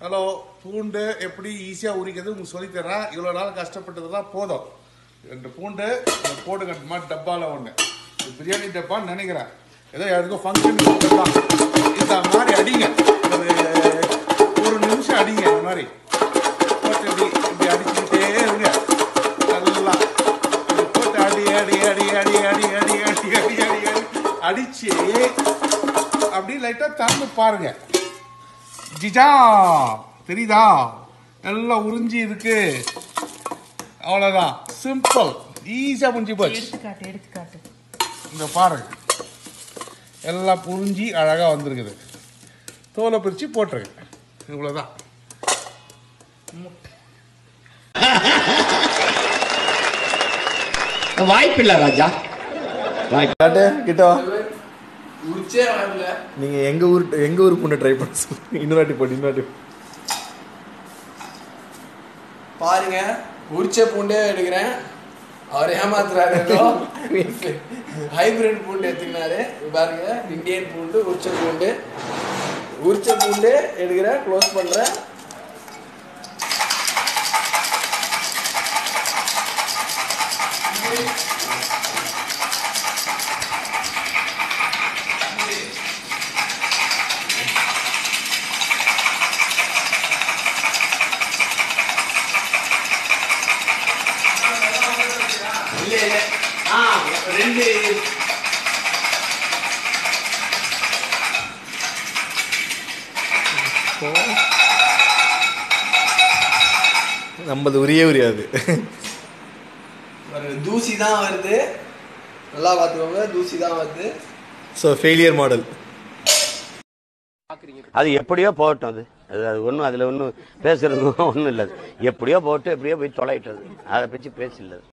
Hello பூண்டு எப்படி ஈஸியாக உரிக்கிறது உங்களுக்கு சொல்லித் தரேன் இவ்வளோ நாள் கஷ்டப்பட்டதெல்லாம் போதும் ரெண்டு பூண்டு ஒரு போடு கட்டுமா டப்பாவில் ஒன்று பிரியாணி டப்பான்னு நினைக்கிறேன் ஏதோ யாருக்கும் ஃபங்க்ஷன் தான் இந்த மாதிரி அடிங்க ஒரு ஒரு நிமிஷம் அடிங்க இந்த மாதிரி போட்டு இப்படி இப்படி அடிச்சுக்கிட்டே இருங்க நல்லா இப்படி போட்டு அடி அடி அடி அடி அடி அடி அடி அடி அடி அடி அடிச்சு அப்படி லைட்டாக திறந்து பாருங்க ஜிஜா தெரியுதா எல்லாம் உறிஞ்சி இருக்கு அவ்வளோதான் சிம்பிள் ஈஸியாக முடிஞ்சு போச்சு எடுத்துக்காட்டு எடுத்துக்காட்டு இந்த பாருங்க எல்லாம் புரிஞ்சி அழகாக வந்திருக்குது தோலை பிரித்து போட்டுருங்க இவ்வளோதான் வாய்ப்பில்லை ராஜா வாய்ப்பு காட்டு கிட்ட வா உரிச்சே வரல நீங்க எங்க ஊர் எங்க ஊர் பொண்ணு ட்ரை பண்ண சொல்லுங்க இன்னொரு வாட்டி போட்டு இன்னொரு வாட்டி பாருங்க உரிச்ச பூண்டே எடுக்கிறேன் அவர் ஏமாத்துறாரு ஏதோ ஹைபிரிட் பூண்டு எடுத்துக்கினாரு இங்க பாருங்க இந்தியன் பூண்டு உரிச்ச பூண்டு உரிச்ச பூண்டு எடுக்கிறேன் க்ளோஸ் பண்றேன் இல்ல இல்ல ஆ ரெண்டு நம்மது உரிய உரியாது ஒரு தூசி தான் வருது நல்லா பார்த்துக்கோங்க தூசி தான் வருது ஸோ ஃபெயிலியர் மாடல் அது எப்படியோ போகட்டும் அது அது அது ஒன்றும் அதில் ஒன்றும் பேசுறது ஒன்றும் இல்லை அது. எப்படியோ போட்டு எப்படியோ போய் தொலையிட்டது அதை பற்றி பேசல